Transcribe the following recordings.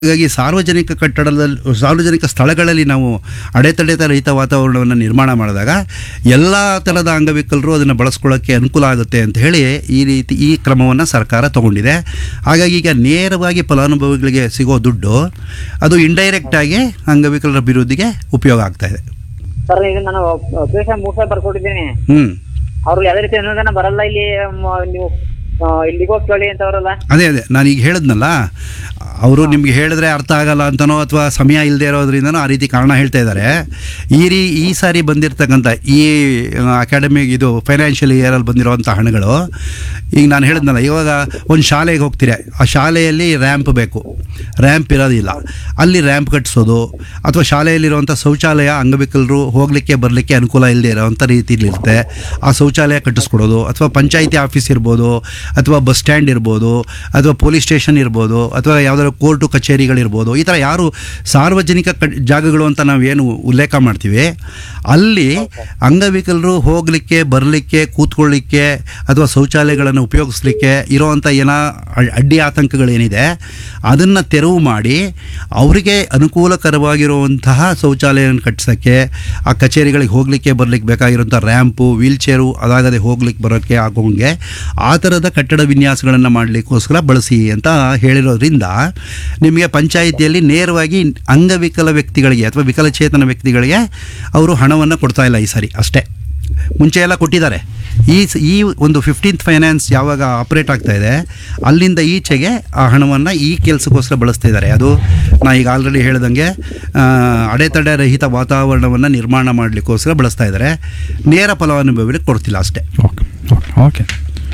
ಹಾಗಾಗಿ ಸಾರ್ವಜನಿಕ ಕಟ್ಟಡದಲ್ಲಿ ಸಾರ್ವಜನಿಕ ಸ್ಥಳಗಳಲ್ಲಿ ನಾವು ಅಡೆತಡೆತ ರಹಿತ ವಾತಾವರಣವನ್ನು ನಿರ್ಮಾಣ ಮಾಡಿದಾಗ ಎಲ್ಲ ಥರದ ಅಂಗವಿಕಲರು ಅದನ್ನು ಬಳಸ್ಕೊಳ್ಳೋಕ್ಕೆ ಅನುಕೂಲ ಆಗುತ್ತೆ ಅಂತ ಹೇಳಿ ಈ ರೀತಿ ಈ ಕ್ರಮವನ್ನು ಸರ್ಕಾರ ತಗೊಂಡಿದೆ ಹಾಗಾಗಿ ಈಗ ನೇರವಾಗಿ ಫಲಾನುಭವಿಗಳಿಗೆ ಸಿಗೋ ದುಡ್ಡು ಅದು ಇಂಡೈರೆಕ್ಟಾಗಿ ಅಂಗವಿಕಲರ ಅಭಿವೃದ್ಧಿಗೆ ಉಪಯೋಗ ಆಗ್ತಾ ಇದೆ ಸರ್ ಈಗ ನಾನು ಅಪ್ಲಿಕೇಶನ್ ಮೂರ್ ಸಾವಿರ ಬರ್ಕೊಟ್ಟಿದ್ದೀನಿ ಹ್ಞೂ ಅವ್ರು ಯಾವ್ದೇ ರೀತಿ ಅನುದಾನ ಬರಲ್ಲ ಇಲ್ಲಿ ಮ- ನೀವು ಆ, ಇಲ್ಲಿಗೆ ಹೋಗಿ ಕೇಳಿ ಅಂತವ್ರಲ್ಲ ಅದೇ ಅದೇ ನಾನು ಈಗ ಹೇಳಿದ್ನಲ್ಲ ಅವರು ನಿಮ್ಗೆ ಹೇಳಿದ್ರೆ ಅರ್ಥ ಆಗಲ್ಲ ಅಂತನೋ ಅಥವಾ ಸಮಯ ಇಲ್ಲದೆ ಇರೋದ್ರಿಂದನೋ ಆ ರೀತಿ ಕಾರಣ ಹೇಳ್ತಾ ಇದ್ದಾರೆ ಈ ರೀ ಈ ಸಾರಿ ಬಂದಿರತಕ್ಕಂಥ ಈ ಅಕಾಡೆಮಿಕ್ ಇದು ಫೈನಾನ್ಷಿಯಲ್ ಇಯರಲ್ಲಿ ಬಂದಿರೋವಂಥ ಹಣಗಳು ಈಗ ನಾನು ಹೇಳಿದ್ನಲ್ಲ ಇವಾಗ ಒಂದು ಶಾಲೆಗೆ ಹೋಗ್ತೀರಾ ಆ ಶಾಲೆಯಲ್ಲಿ ರ್ಯಾಂಪ್ ಬೇಕು ರ್ಯಾಂಪ್ ಇರೋದಿಲ್ಲ ಅಲ್ಲಿ ರ್ಯಾಂಪ್ ಕಟ್ಟಿಸೋದು ಅಥವಾ ಶಾಲೆಯಲ್ಲಿರುವಂಥ ಶೌಚಾಲಯ ಅಂಗವಿಕಲರು ಹೋಗಲಿಕ್ಕೆ ಬರಲಿಕ್ಕೆ ಅನುಕೂಲ ಇಲ್ಲದೆ ಇರೋವಂಥ ರೀತಿಲಿರುತ್ತೆ ಆ ಶೌಚಾಲಯ ಕಟ್ಟಿಸ್ಕೊಡೋದು ಅಥವಾ ಪಂಚಾಯಿತಿ ಆಫೀಸ್ ಇರ್ಬೋದು ಅಥವಾ ಬಸ್ ಸ್ಟ್ಯಾಂಡ್ ಇರ್ಬೋದು ಅಥವಾ ಪೊಲೀಸ್ ಸ್ಟೇಷನ್ ಇರ್ಬೋದು ಅಥವಾ ಯಾವುದಾದ್ರು ಕೋರ್ಟು ಕಚೇರಿಗಳಿರ್ಬೋದು ಈ ಥರ ಯಾರು ಸಾರ್ವಜನಿಕ ಕ ಜಾಗಗಳು ಅಂತ ನಾವೇನು ಉಲ್ಲೇಖ ಮಾಡ್ತೀವಿ ಅಲ್ಲಿ ಅಂಗವಿಕಲರು ಹೋಗಲಿಕ್ಕೆ ಬರಲಿಕ್ಕೆ ಕೂತ್ಕೊಳ್ಳಿಕ್ಕೆ ಅಥವಾ ಶೌಚಾಲಯಗಳನ್ನು ಉಪಯೋಗಿಸ್ಲಿಕ್ಕೆ ಇರೋವಂಥ ಏನೋ ಅಡ್- ಅಡ್ಡಿ ಆತಂಕಗಳೇನಿದೆ ಅದನ್ನು ತೆರವು ಮಾಡಿ ಅವರಿಗೆ ಅನುಕೂಲಕರವಾಗಿರುವಂತಹ ಶೌಚಾಲಯವನ್ನು ಕಟ್ಟಿಸೋಕ್ಕೆ ಆ ಕಚೇರಿಗಳಿಗೆ ಹೋಗಲಿಕ್ಕೆ ಬರಲಿಕ್ಕೆ ಬೇಕಾಗಿರುವಂಥ ರ್ಯಾಂಪು ವೀಲ್ ಚೇರು ಅದಾಗದೆ ಹೋಗ್ಲಿಕ್ಕೆ ಬರೋಕ್ಕೆ ಆಗೋಂಗೆ ಆ ಥರದ ಕಟ್ಟಡ ವಿನ್ಯಾಸಗಳನ್ನು ಮಾಡಲಿಕ್ಕೋಸ್ಕರ ಬಳಸಿ ಅಂತ ಹೇಳಿರೋದ್ರಿಂದ ನಿಮಗೆ ಪಂಚಾಯಿತಿಯಲ್ಲಿ ನೇರವಾಗಿ ಅಂಗವಿಕಲ ವ್ಯಕ್ತಿಗಳಿಗೆ ಅಥವಾ ವಿಕಲಚೇತನ ವ್ಯಕ್ತಿಗಳಿಗೆ ಅವರು ಹಣವನ್ನು ಕೊಡ್ತಾ ಇಲ್ಲ ಈ ಸರಿ ಅಷ್ಟೇ ಮುಂಚೆ ಎಲ್ಲ ಕೊಟ್ಟಿದ್ದಾರೆ ಈ ಸ- ಈ ಒಂದು ಫಿಫ್ಟೀನ್ತ್ ಫೈನಾನ್ಸ್ ಯಾವಾಗ ಆಪ್ರೇಟ್ ಆಗ್ತಾ ಇದೆ ಅಲ್ಲಿಂದ ಈಚೆಗೆ ಆ ಹಣವನ್ನು ಈ ಕೆಲಸಕ್ಕೋಸ್ಕರ ಬಳಸ್ತಾ ಇದ್ದಾರೆ ಅದು ನಾ ಈಗ ಆಲ್ರೆಡಿ ಹೇಳ್ದಂಗೆ ಆ, ಅಡೆತಡೆ ರಹಿತ ವಾತಾವರಣವನ್ನು ನಿರ್ಮಾಣ ಮಾಡಲಿಕ್ಕೋಸ್ಕರ ಬಳಸ್ತಾ ಇದ್ದಾರೆ ನೇರ ಫಲಾನುಭವಿಗಳಿಗೆ ಕೊಡ್ತಿಲ್ಲ ಅಷ್ಟೇ okay okay okay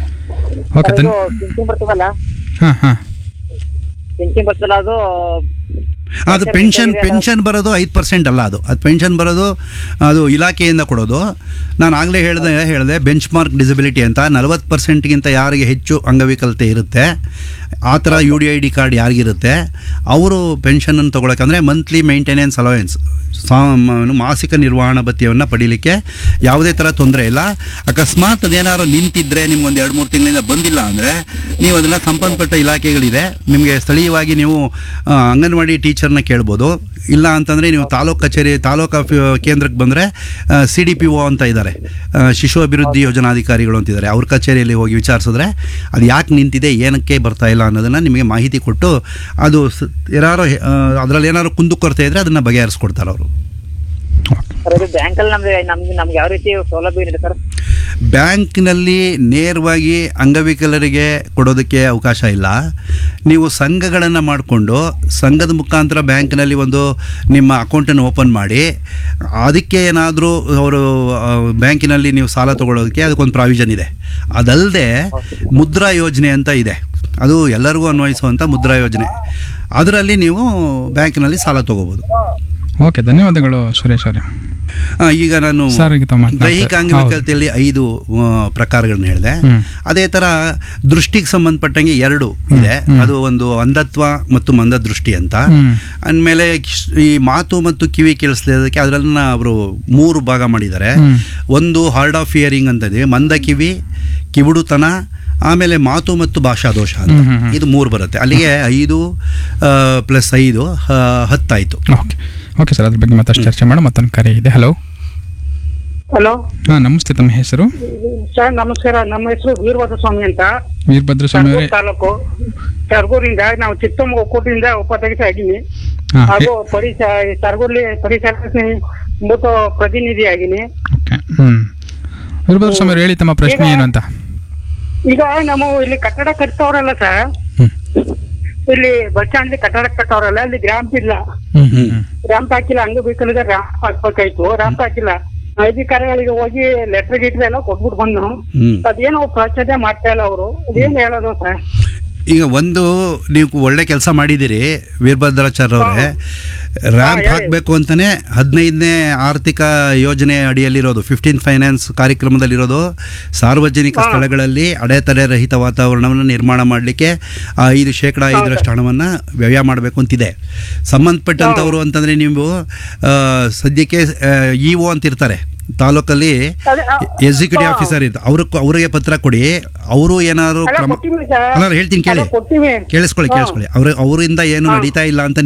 okay sir, ಧನ್ ಇದು ಪಿಂಚಿಂಗ್ ಬರ್ತದಲ್ಲ ಹಾಂ ಹಾಂ ಪಿಂಚಿಂಗ್ ಬರ್ತದಲ್ಲ ಅದು ಅದು ಪೆನ್ಷನ್ ಪೆನ್ಷನ್ ಬರೋದು ಐದು ಪರ್ಸೆಂಟ್ ಅಲ್ಲ ಅದು ಅದು ಪೆನ್ಷನ್ ಬರೋದು ಅದು ಇಲಾಖೆಯಿಂದ ಕೊಡೋದು ನಾನು ಆಗಲೇ ಹೇಳಿದೆ ಹೇಳಿದೆ ಬೆಂಚ್ ಮಾರ್ಕ್ ಡಿಸಬಿಲಿಟಿ ಅಂತ ನಲವತ್ತು ಪರ್ಸೆಂಟ್ಗಿಂತ ಯಾರಿಗೆ ಹೆಚ್ಚು ಅಂಗವಿಕಲತೆ ಇರುತ್ತೆ ಆ ಥರ U D I D card ಯಾರಿಗಿರುತ್ತೆ ಅವರು ಪೆನ್ಷನನ್ನು ತೊಗೊಳಕ್ಕೆ ಅಂದರೆ ಮಂತ್ಲಿ ಮೇಂಟೆನೆನ್ಸ್ ಅಲವೆನ್ಸ್ ಸಾ ಮ- ಮಾಸಿಕ ನಿರ್ವಹಣಾ ಭತ್ಯವನ್ನು ಪಡೀಲಿಕ್ಕೆ ಯಾವುದೇ ಥರ ತೊಂದರೆ ಇಲ್ಲ ಅಕಸ್ಮಾತ್ ಅದೇನಾದ್ರು ನಿಂತಿದ್ದರೆ ನಿಮ್ಗೊಂದು ಎರಡು ಮೂರು ತಿಂಗಳಿಂದ ಬಂದಿಲ್ಲ ಅಂದರೆ ನೀವು ಅದನ್ನು ಸಂಬಂಧಪಟ್ಟ ಇಲಾಖೆಗಳಿದೆ ನಿಮಗೆ ಸ್ಥಳೀಯವಾಗಿ ನೀವು ಆ, ಅಂಗನವಾಡಿ ಟೀಚರ್ನ ಕೇಳ್ಬೋದು ಇಲ್ಲ ಅಂತಂದರೆ ನೀವು ತಾಲೂಕು ಕಚೇರಿ ತಾಲೂಕು ಆಫಿ ಕೇಂದ್ರಕ್ಕೆ ಬಂದರೆ ಸಿ ಡಿ ಪಿ ಒ ಅಂತ ಇದ್ದಾರೆ ಆ, ಶಿಶು ಅಭಿವೃದ್ಧಿ ಯೋಜನಾಧಿಕಾರಿಗಳು ಅಂತಿದ್ದಾರೆ ಅವ್ರ ಕಚೇರಿಯಲ್ಲಿ ಹೋಗಿ ವಿಚಾರಿಸಿದ್ರೆ ಅದು ಯಾಕೆ ನಿಂತಿದೆ ಏನಕ್ಕೆ ಬರ್ತಾ ಇಲ್ಲ ಅನ್ನೋದನ್ನು ನಿಮಗೆ ಮಾಹಿತಿ ಕೊಟ್ಟು ಅದು ಸ- ಏನಾರು ಅದರಲ್ಲಿ ಏನಾದ್ರು ಕುಂದುಕೊರತೆ ಇದ್ದರೆ ಅದನ್ನು ಬಗೆಹರಿಸ್ಕೊಡ್ತಾರೆ ಅವರು ಸರ್ ಇದು ಬ್ಯಾಂಕಲ್ಲಿ ನಮ್ಗೆ ನಮ್ಗೆ ನಮ್ಗೆ ಯಾವ ರೀತಿ ಸೌಲಭ್ಯ ಇದೆ ಸರ್ ಬ್ಯಾಂಕ್ನಲ್ಲಿ ನೇರವಾಗಿ ಅಂಗವಿಕಲರಿಗೆ ಕೊಡೋದಕ್ಕೆ ಅವಕಾಶ ಇಲ್ಲ ನೀವು ಸಂಘಗಳನ್ನು ಮಾಡಿಕೊಂಡು ಸಂಘದ ಮುಖಾಂತರ ಬ್ಯಾಂಕ್ನಲ್ಲಿ ಒಂದು ನಿಮ್ಮ ಅಕೌಂಟನ್ನು ಓಪನ್ ಮಾಡಿ ಅದಕ್ಕೆ ಏನಾದರೂ ಅವರು ಆ, ಬ್ಯಾಂಕಿನಲ್ಲಿ ನೀವು ಸಾಲ ತಗೊಳ್ಳೋದಕ್ಕೆ ಅದಕ್ಕೊಂದು ಪ್ರಾವಿಷನ್ ಇದೆ ಅದಲ್ಲದೆ ಮುದ್ರಾ ಯೋಜನೆ ಅಂತ ಇದೆ ಅದು ಎಲ್ಲರಿಗೂ ಅನ್ವಯಿಸುವಂಥ ಮುದ್ರಾ ಯೋಜನೆ ಅದರಲ್ಲಿ ನೀವು ಬ್ಯಾಂಕಿನಲ್ಲಿ ಸಾಲ ತಗೋಬೋದು ಓಕೆ ಧನ್ಯವಾದಗಳು ಸುರೇಶ್ ಅವರೇ ಆ, ಈಗ ನಾನು ಸರ್, ಈಗ ತಾವು ಮಾತನಾಡ್ತಾ- ದೈಹಿಕ ಅಂಗವಿಕಲತೆಯಲ್ಲಿ ಐದು ಆ, ಪ್ರಕಾರಗಳನ್ನ ಹೇಳಿದೆ ಹ್ಮ್. ಅದೇ ತರ ದೃಷ್ಟಿಗೆ ಸಂಬಂಧಪಟ್ಟಂಗೆ ಎರಡು ಇದೆ ಅದು ಒಂದು ಅಂಧತ್ವ ಮತ್ತು ಮಂದದೃಷ್ಟಿ ಅಂತ ಹ್ಮ್. ಅಂದಮೇಲೆ ಈ ಮಾತು ಮತ್ತು ಕಿವಿ ಕೇಳಿಸ್ಲಿಕ್ಕೆ ಅದರನ್ನ ಅವರು ಮೂರು ಭಾಗ ಮಾಡಿದ್ದಾರೆ ಹ್ಮ್. ಒಂದು ಹಾರ್ಡ್ ಆಫ್ ಹಿಯರಿಂಗ್ ಅಂತ ಇದೆ ಮಂದ ಕಿವಿ ಕಿವುಡುತನ ಆಮೇಲೆ ಮಾತು ಮತ್ತು ಭಾಷಾ ದೋಷ ಅಂತ ಹ್ಮ್, ಹ್ಮ್, ಹ್ಮ್. ಇದು ಮೂರು ಬರುತ್ತೆ ಅಲ್ಲಿಗೆ ಐದು ಪ್ಲಸ್ ಐದು ಆ, ಹತ್ತಾಯ್ತು ಓಕೆ ಓಕೆ ಸರ್ ಅದ್ರ ಬಗ್ಗೆ ಮತ್ತಷ್ಟು ಚರ್ಚೆ ಮಾಡೋ ಮತ್ತೊಂದು ಕರೆ ಇದೆ ಹಲೋ ಹಲೋ ಹಾಂ ನಮಸ್ತೆ ತಮ್ಮ ಹೆಸರು ಸರ್ ನಮಸ್ಕಾರ ನಮ್ಮ ಹೆಸರು ವೀರಭದ್ರ ಸ್ವಾಮಿ ಅಂತ ವೀರಭದ್ರ ಸ್ವಾಮಿ ಅವರೇ ಸರ್ಗೂರ್ ತಾಲೂಕು ಸರ್ಗೂರಿಂದ ನಾವು ಚಿತ್ತಮ್ಮ ಒಕ್ಕೂಟದಿಂದ ಉಪಾಧ್ಯಕ್ಷ ಆಗಿನಿ ಹಾಂ ಹಾಗೂ ಪರಿಸ ಸರ್ಗೂರ್ಲಿ ಪರಿಸರ ಮೂತ ಪ್ರತಿನಿಧಿ ಆಗಿನಿ ಓಕೆ ಹ್ಞೂ ವೀರಭದ್ರ ಸ್ವಾಮಿ ಅವರು ಹೇಳಿ ತಮ್ಮ ಪ್ರಶ್ನೆ ಏನು ಅಂತ ಈಗ ನಾವು ಇಲ್ಲಿ ಕಟ್ಟಡ ಕಟ್ತವ್ರಲ್ಲ ಸರ್ ಹ್ಞೂ ಇಲ್ಲಿ ಬಸ್ ಸ್ಟ್ಯಾಂಡ್ ಕಟ್ಟಡ ಕಟ್ಟವ್ರಲ್ಲ ಅಲ್ಲಿ ರ್ಯಾಂಪ್ ಇಲ್ಲ ಹ್ಞೂ ಹ್ಞೂ ರ್ಯಾಂಪ್ ಹಾಕಿಲ್ಲ ಅಂಗವಿಕಲಿಗೆ ರ್ಯಾಂಪ್ ಹಾಕ್ಬೇಕಾಯ್ತು ರ್ಯಾಂಪ್ ಹಾಕಿಲ್ಲ ಅಧಿಕಾರಿಗಳಿಗೆ ಹೋಗಿ ಲೆಟರ್ ಗಿಟ್ರ್ ಎಲ್ಲ ಕೊಟ್ಬಿಟ್ಟು ಬಂದು ಹ್ಮ್ ಅದೇನೋ ಪ್ರಚನೆ ಮಾಡ್ತಾ ಇಲ್ಲ ಅವರು ಅದೇನ್ ಹೇಳೋದು ಸರ್ ಈಗ ಒಂದು ನೀವು ಒಳ್ಳೆ ಕೆಲಸ ಮಾಡಿದ್ದೀರಿ ವೀರಭದ್ರಾಚಾರ್ಯ ಅವರೇ ರ್ಯಾಂಪ್ ಹೇಳಿ. ಹಾಕಬೇಕು ಅಂತಾನೆ ಹದಿನೈದನೇ ಆರ್ಥಿಕ ಯೋಜನೆ ಅಡಿಯಲ್ಲಿರೋದು ಫಿಫ್ಟೀನ್ ಫೈನಾನ್ಸ್ ಕಾರ್ಯಕ್ರಮದಲ್ಲಿರೋದು ಸಾರ್ವಜನಿಕ ಸ್ಥಳಗಳಲ್ಲಿ ಅಡೆತಡೆ ರಹಿತ ವಾತಾವರಣವನ್ನು ನಿರ್ಮಾಣ ಮಾಡಲಿಕ್ಕೆ ಐದು ಶೇಕಡ ಐದರಷ್ಟು ಹಣವನ್ನು ವ್ಯಯ ಮಾಡಬೇಕು ಅಂತಿದೆ ಸಂಬಂಧಪಟ್ಟಂಥವ್ರು ಅಂತಂದರೆ ನೀವು ಆ, ಸದ್ಯಕ್ಕೆ ಇ ಒ ಅಂತ ಇರ್ತಾರೆ ತಾಲೂಕಲ್ಲಿ ಅದೇ, ಆ, ಎಕ್ಸಿಕ್ಯೂಟಿವ್ ಹಾ. ಆಫೀಸರ್ ಇರ್ತಾರೆ ಅವ್ರ ಅವರಿಗೆ ಪತ್ರ ಕೊಡಿ ಅವರು ಏನಾದ್ರು ಅಲ್ಲ, ಕ್ರಮ ಕೊಟ್ಟಿವಿ ಸರ್. ಅಲ್ಲ ಹೇಳ್ತೀನಿ ಕೇಳಿ ಅಲ್ಲ, ಕೊಟ್ಟಿವಿ ಕೇಳಿಸ್ಕೊಳ್ಳಿ ಹಾ. ಕೇಳಿಸ್ಕೊಳ್ಳಿ ಅವ್ರ ಅವರಿಂದ ಏನು ನಡೀತಾ ಇಲ್ಲ ಅಂತ